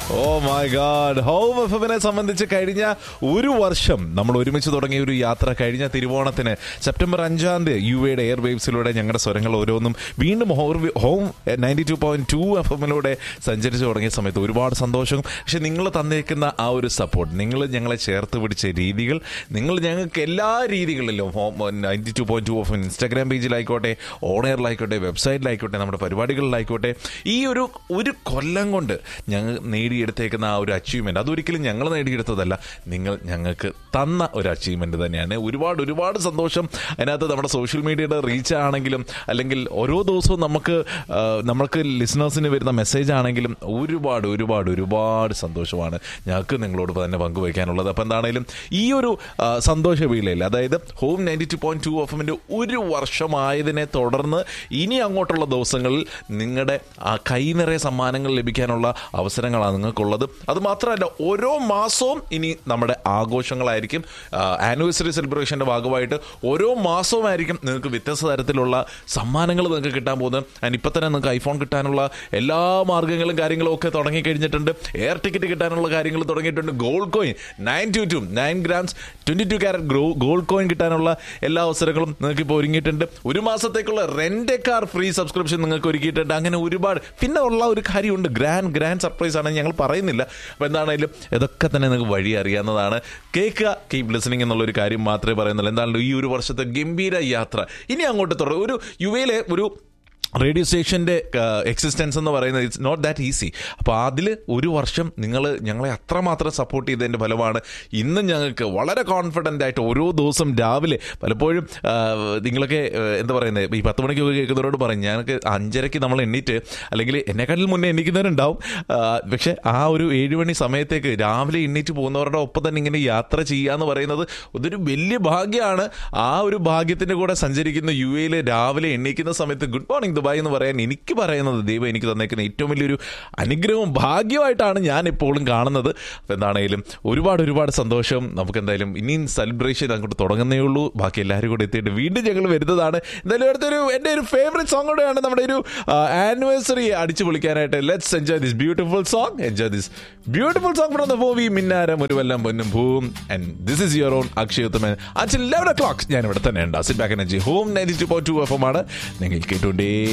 oh my God home എഫിനെ സംബന്ധിച്ച് കഴിഞ്ഞ ഒരു വർഷം നമ്മൾ ഒരുമിച്ച് തുടങ്ങിയ ഒരു യാത്ര കഴിഞ്ഞ തിരുവോണത്തിന് സെപ്റ്റംബർ അഞ്ചാം തീയതി യു എയുടെ എയർ വേവ്സിലൂടെ ഞങ്ങളുടെ സ്വരങ്ങൾ ഓരോന്നും വീണ്ടും ഹോർ- Home ninety two point two F എമ്മിലൂടെ സഞ്ചരിച്ച് തുടങ്ങിയ സമയത്ത് ഒരുപാട് സന്തോഷം പക്ഷെ നിങ്ങൾ തന്നേക്കുന്ന ആ ഒരു സപ്പോർട്ട് നിങ്ങൾ ഞങ്ങളെ ചേർത്ത് പിടിച്ച രീതികൾ നിങ്ങൾ ഞങ്ങൾക്ക് എല്ലാ രീതികളിലും Home ninety two point two of Instagram പേജിലായിക്കോട്ടെ ഓൺ എയറിലായിക്കോട്ടെ വെബ്സൈറ്റിലായിക്കോട്ടെ നമ്മുടെ പരിപാടികളിലായിക്കോട്ടെ ഈ ഒരു ഒരു കൊല്ലം കൊണ്ട് ഞങ്ങൾ നേടിയെടുത്തേക്കുന്ന ആ ഒരു അച്ചീവ്മെന്റ് അതൊരിക്കലും ഞങ്ങൾ നേടിയെടുത്തതല്ല നിങ്ങൾ ഞങ്ങൾക്ക് തന്ന ഒരു അച്ചീവ്മെന്റ് തന്നെയാണ് ഒരുപാട് ഒരുപാട് സന്തോഷം അതിനകത്ത് നമ്മുടെ സോഷ്യൽ മീഡിയയുടെ റീച്ച് ആണെങ്കിലും അല്ലെങ്കിൽ ഓരോ ദിവസവും നമുക്ക് ആ, നമ്മൾക്ക് ലിസണേഴ്സിന് വരുന്ന മെസ്സേജ് ആണെങ്കിലും ഒരുപാട് ഒരുപാട് ഒരുപാട് സന്തോഷമാണ് ഞങ്ങൾക്ക് നിങ്ങളോട് തന്നെ പങ്കുവയ്ക്കാനുള്ളത് അപ്പം എന്താണേലും ഈ ഒരു ആ, സന്തോഷവേളയിൽ അതായത് Home ninety two point two F എമ്മിൻ്റെ ഒരു വർഷമായതിനെ തുടർന്ന് ഇനി അങ്ങോട്ടുള്ള ദിവസങ്ങളിൽ നിങ്ങളുടെ ആ കൈ നിറയെ സമ്മാനങ്ങൾ ലഭിക്കാനുള്ള അവസരങ്ങളാണ് നിങ്ങൾക്കുള്ളത് അത് മാത്രമല്ല ഓരോ മാസവും ഇനി നമ്മുടെ ആഘോഷങ്ങളായിരിക്കും ആനിവേഴ്സറി സെലിബ്രേഷൻ്റെ ഭാഗമായിട്ട് ഓരോ മാസവും ആയിരിക്കും നിങ്ങൾക്ക് വ്യത്യസ്ത തരത്തിലുള്ള സമ്മാനങ്ങൾ നിങ്ങൾക്ക് കിട്ടാൻ പോകുന്നത് ആൻഡ് ഇപ്പം തന്നെ നിങ്ങൾക്ക് ഐഫോൺ കിട്ടാനുള്ള എല്ലാ മാർഗ്ഗങ്ങളും കാര്യങ്ങളും ഒക്കെ തുടങ്ങിക്കഴിഞ്ഞിട്ടുണ്ട് എയർ ടിക്കറ്റ് കിട്ടാനുള്ള കാര്യങ്ങൾ തുടങ്ങിയിട്ടുണ്ട് gold coin nine two two nine grams twenty two carat gold coin കിട്ടാനുള്ള എല്ലാ അവസരങ്ങളും നിങ്ങൾക്ക് ഇപ്പോൾ ഒരുങ്ങിയിട്ടുണ്ട് ഒരു മാസത്തേക്കുള്ള റെന്റ് കാർ ഫ്രീ സബ്സ്ക്രിപ്ഷൻ നിങ്ങൾക്ക് ഒരുക്കിയിട്ടുണ്ട് അങ്ങനെ ഒരുപാട് പിന്നെ ഉള്ള ഒരു കാര്യമുണ്ട് ഗ്രാൻഡ് ഗ്രാൻഡ് സർപ്രൈസ് ആണ് ഞങ്ങൾ പറയുന്നില്ല അപ്പോൾ എന്താണെങ്കിലും ഇതൊക്കെ തന്നെ നിങ്ങൾക്ക് വഴി അറിയാവുന്നതാണ് കേൾക്കുക കീപ് ലിസണിങ് എന്നുള്ള ഒരു കാര്യം മാത്രമേ പറയുന്നുള്ളൂ എന്താണല്ലോ ഈ ഒരു വർഷത്തെ ഗംഭീര യാത്ര ഇനി അങ്ങോട്ട് തുടരും ഒരു യു എയിലെ ഒരു റേഡിയോ സ്റ്റേഷൻ്റെ എക്സിസ്റ്റൻസ് എന്ന് പറയുന്നത് ഇറ്റ്സ് നോട്ട് ദാറ്റ് ഈസി അപ്പോൾ അതിൽ ഒരു വർഷം നിങ്ങൾ ഞങ്ങളെ അത്രമാത്രം സപ്പോർട്ട് ചെയ്തതിൻ്റെ ഫലമാണ് ഇന്നും ഞങ്ങൾക്ക് വളരെ കോൺഫിഡൻ്റ് ആയിട്ട് ഓരോ ദിവസം രാവിലെ പലപ്പോഴും ആ, നിങ്ങളൊക്കെ ആ, എന്താ പറയുന്നത് ഈ പത്ത് മണിക്കൊക്കെ കേൾക്കുന്നവരോട് പറയും ഞങ്ങൾക്ക് അഞ്ചരയ്ക്ക് നമ്മൾ എണ്ണീറ്റ് അല്ലെങ്കിൽ എന്നെക്കാട്ടിൽ മുന്നേ എണ്ണിക്കുന്നവരുണ്ടാവും ആ, പക്ഷേ ആ ഒരു ഏഴ് മണി സമയത്തേക്ക് രാവിലെ എണ്ണീറ്റ് പോകുന്നവരുടെ ഒപ്പം തന്നെ ഇങ്ങനെ യാത്ര ചെയ്യുക എന്ന് പറയുന്നത് അതൊരു വലിയ ഭാഗ്യമാണ് ആ ഒരു ഭാഗ്യത്തിൻ്റെ കൂടെ സഞ്ചരിക്കുന്ന യു എയിൽ രാവിലെ എണ്ണീക്കുന്ന സമയത്ത് ഗുഡ് മോർണിംഗ് ദുബായ് എന്ന് പറയാൻ എനിക്ക് പറയുന്നത് ദൈവം എനിക്ക് തന്നേക്കുന്ന ഏറ്റവും വലിയൊരു അനുഗ്രഹവും ഭാഗ്യമായിട്ടാണ് ഞാൻ എപ്പോഴും കാണുന്നത് അപ്പോൾ എന്താണെങ്കിലും ഒരുപാട് ഒരുപാട് സന്തോഷം നമുക്ക് എന്തായാലും ഇനിയും സെലിബ്രേഷൻ അങ്ങോട്ട് തുടങ്ങുന്നേ ഉള്ളൂ ബാക്കി എല്ലാവരും കൂടെ എത്തിയിട്ട് വീണ്ടും ഞങ്ങൾ വരുന്നതാണ് എന്തായാലും അടുത്തൊരു എൻ്റെ ഒരു ഫേവറേറ്റ് സോങ് കൂടെയാണ് നമ്മുടെ ഒരു ആനിവേഴ്സറി അടിച്ചു പൊളിക്കാനായിട്ട് let's enjoy this beautiful song enjoy this beautiful song from the movie Minnaram ഒരു വല്ലം പൊന്നും ഭൂവും and this is your own Akshay Uthaman അച്ഛൻ ലെവൻ ഒ ക്ലോക്ക് ഞാൻ ഇവിടെ തന്നെ ഉണ്ട് sit back energy Home ninety two point two F M ആണ് നിങ്ങൾ കേട്ടുകൊണ്ടേ